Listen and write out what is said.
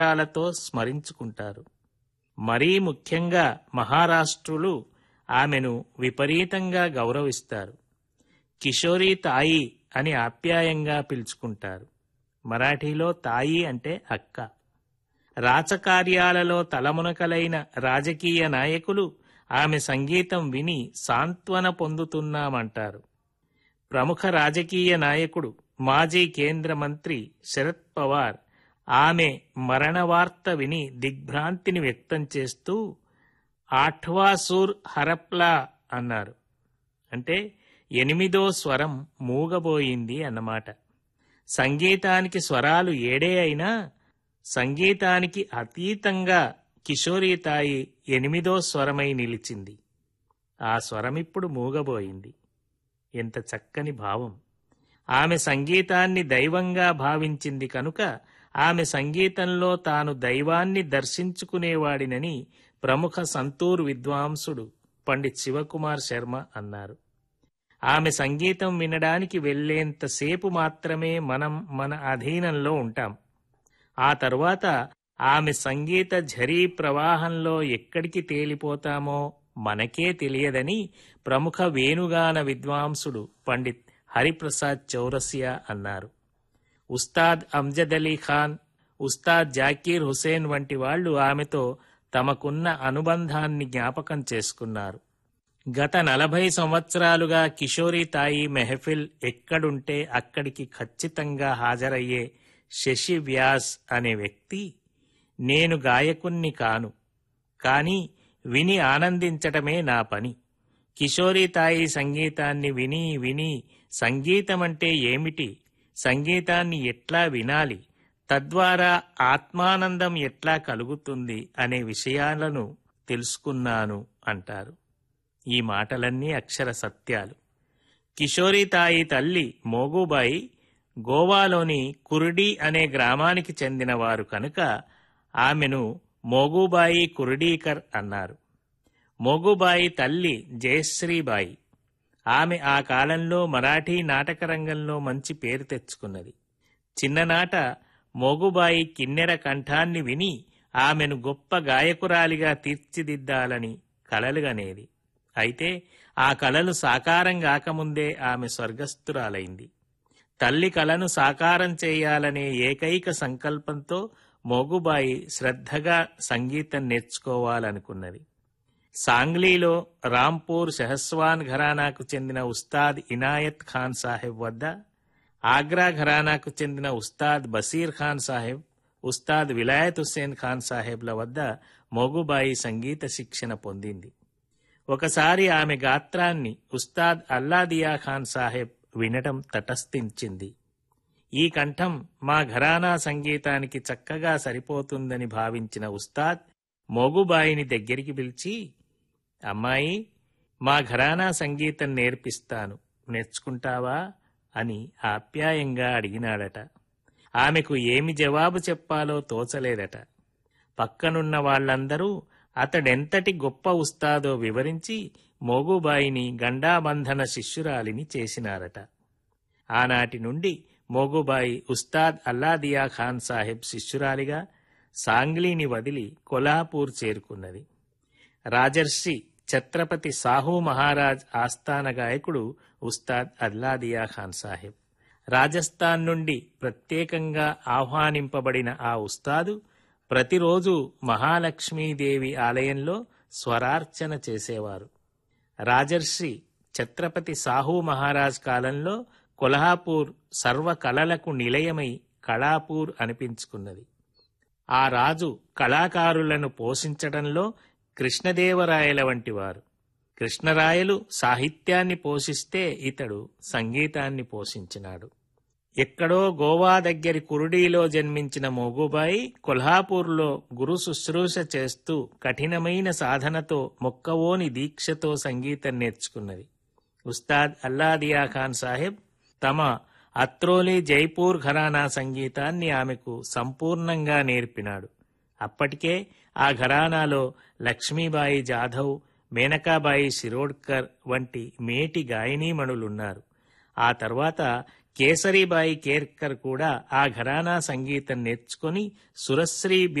సంస్కారాలతో స్మరించుకుంటారు మరీ ముఖ్యంగా మహారాష్ట్రులు ఆమెను విపరీతంగా గౌరవిస్తారు కిషోరి తాయి అని ఆప్యాయంగా పిలుచుకుంటారు మరాఠీలో తాయి అంటే అక్క రాచకార్యాలలో తలమునకలైన రాజకీయ నాయకులు ఆమె సంగీతం విని సాంత్వన పొందుతున్నామంటారు ప్రముఖ రాజకీయ నాయకుడు మాజీ కేంద్ర మంత్రి శరద్ పవార్ ఆమె మరణ వార్త విని దిగ్భ్రాంతిని వ్యక్తం చేస్తూ ఆఠ్వాసూర్ హరప్లా అన్నారు అంటే ఎనిమిదో స్వరం మూగబోయింది అన్నమాట సంగీతానికి స్వరాలు ఏడే అయినా సంగీతానికి అతీతంగా కిషోరీ తాయి ఎనిమిదో స్వరమై నిలిచింది ఆ స్వరమిప్పుడు మూగబోయింది ఎంత చక్కని భావం ఆమె సంగీతాన్ని దైవంగా భావించింది కనుక ఆమె సంగీతంలో తాను దైవాన్ని దర్శించుకునేవాడినని ప్రముఖ సంతూర్ విద్వాంసుడు పండిత్ శివకుమార్ శర్మ అన్నారు ఆమె సంగీతం వినడానికి వెళ్లేంతసేపు మాత్రమే మనం మన అధీనంలో ఉంటాం ఆ తరువాత ఆమె సంగీత ఝరీ ప్రవాహంలో ఎక్కడికి తేలిపోతామో మనకే తెలియదని ప్రముఖ వేణుగాన విద్వాంసుడు పండిత్ హరిప్రసాద్ చౌరసియా అన్నారు ఉస్తాద్ అమ్జద్ అలీ ఖాన్ ఉస్తాద్ జాకీర్ హుసేన్ వంటి వాళ్లు ఆమెతో తమకున్న అనుబంధాన్ని జ్ఞాపకం చేసుకున్నారు గత నలభై సంవత్సరాలుగా కిషోరి తాయి మెహఫిల్ ఎక్కడుంటే అక్కడికి ఖచ్చితంగా హాజరయ్యే శశి వ్యాస్ అనే వ్యక్తి నేను గాయకుణ్ణి కాను కాని విని ఆనందించటమే నా పని కిషోరి తాయి సంగీతాన్ని విని విని సంగీతమంటే ఏమిటి సంగీతాన్ని ఎట్లా వినాలి తద్వారా ఆత్మానందం ఎట్లా కలుగుతుంది అనే విషయాలను తెలుసుకున్నాను అంటారు ఈ మాటలన్నీ అక్షర సత్యాలు కిషోరి తాయి తల్లి మోగుబాయి గోవాలోని కురుడి అనే గ్రామానికి చెందినవారు కనుక ఆమెను మోగుబాయి కురుడీకర్ అన్నారు మోగుబాయి తల్లి జయశ్రీబాయి ఆమె ఆ కాలంలో మరాఠీ నాటక రంగంలో మంచి పేరు తెచ్చుకున్నది చిన్ననాట మోగుబాయి కిన్నెర కంఠాన్ని విని ఆమెను గొప్ప గాయకురాలిగా తీర్చిదిద్దాలని కలలుగనేది అయితే ఆ కలలు సాకారం కాకముందే ఆమె స్వర్గస్థురాలైంది తల్లి కలను సాకారం చేయాలనే ఏకైక సంకల్పంతో మోగుబాయి శ్రద్ధగా సంగీతం నేర్చుకోవాలనుకున్నది సాంగ్లీలో రాంపూర్ షహస్వాన్ ఘరానాకు చెందిన ఉస్తాద్ ఇనాయత్ ఖాన్ సాహెబ్ వద్ద ఆగ్రా ఘరానాకు చెందిన ఉస్తాద్ బసీర్ ఖాన్ సాహెబ్ ఉస్తాద్ విలాయత్ హుస్సేన్ ఖాన్ సాహెబ్ల వద్ద మోగుబాయి సంగీత శిక్షణ పొందింది ఒకసారి ఆమె గాత్రాన్ని ఉస్తాద్ అల్లాదియా ఖాన్ సాహెబ్ వినటం తటస్థించింది ఈ కంఠం మా ఘరానా సంగీతానికి చక్కగా సరిపోతుందని భావించిన ఉస్తాద్ మోగుబాయిని దగ్గరికి పిలిచి అమ్మాయి మా ఘరానా సంగీతం నేర్పిస్తాను నేర్చుకుంటావా అని ఆప్యాయంగా అడిగినాడట ఆమెకు ఏమి జవాబు చెప్పాలో తోచలేదట పక్కనున్న వాళ్ళందరూ అతడెంతటి గొప్ప ఉస్తాదో వివరించి మోగుబాయిని గండాబంధన శిష్యురాలిని చేసినారట ఆనాటి నుండి మోగుబాయి ఉస్తాద్ అల్లాదియా ఖాన్ సాహెబ్ శిష్యురాలిగా సాంగ్లీని వదిలి కొల్హాపూర్ చేరుకున్నది రాజర్షి ఛత్రపతి సాహు మహారాజ్ ఆస్థాన గాయకుడు ఉస్తాద్ అల్లాదియా ఖాన్ సాహెబ్ రాజస్థాన్ నుండి ప్రత్యేకంగా ఆహ్వానింపబడిన ఆ ఉస్తాదు ప్రతిరోజు మహాలక్ష్మీదేవి ఆలయంలో స్వరార్చన చేసేవారు రాజర్షి ఛత్రపతి సాహు మహారాజ్ కాలంలో కొల్హాపూర్ సర్వ కళలకు నిలయమై కళాపూర్ అనిపించుకున్నది ఆ రాజు కళాకారులను పోషించడంలో కృష్ణదేవరాయల వంటివారు కృష్ణరాయలు సాహిత్యాన్ని పోషిస్తే ఇతడు సంగీతాన్ని పోషించినాడు ఎక్కడో గోవా దగ్గరి కురుడీలో జన్మించిన మోగుబాయి కొల్హాపూర్లో గురు శుశ్రూష చేస్తూ కఠినమైన సాధనతో మొక్కవోని దీక్షతో సంగీతం నేర్చుకున్నది ఉస్తాద్ అల్లాదియా ఖాన్ సాహెబ్ తమ అత్రోలి జైపూర్ ఘరానా సంగీతాన్ని ఆమెకు సంపూర్ణంగా నేర్పినాడు అప్పటికే ఆ ఘరానాలో లక్ష్మీబాయి జాధవ్ మేనకాబాయి శిరోడ్కర్ వంటి మేటి గాయనీమణులున్నారు ఆ తర్వాత కేసరీబాయి కేర్కర్ కూడా ఆ ఘరానా సంగీతం నేర్చుకొని సురశ్రీ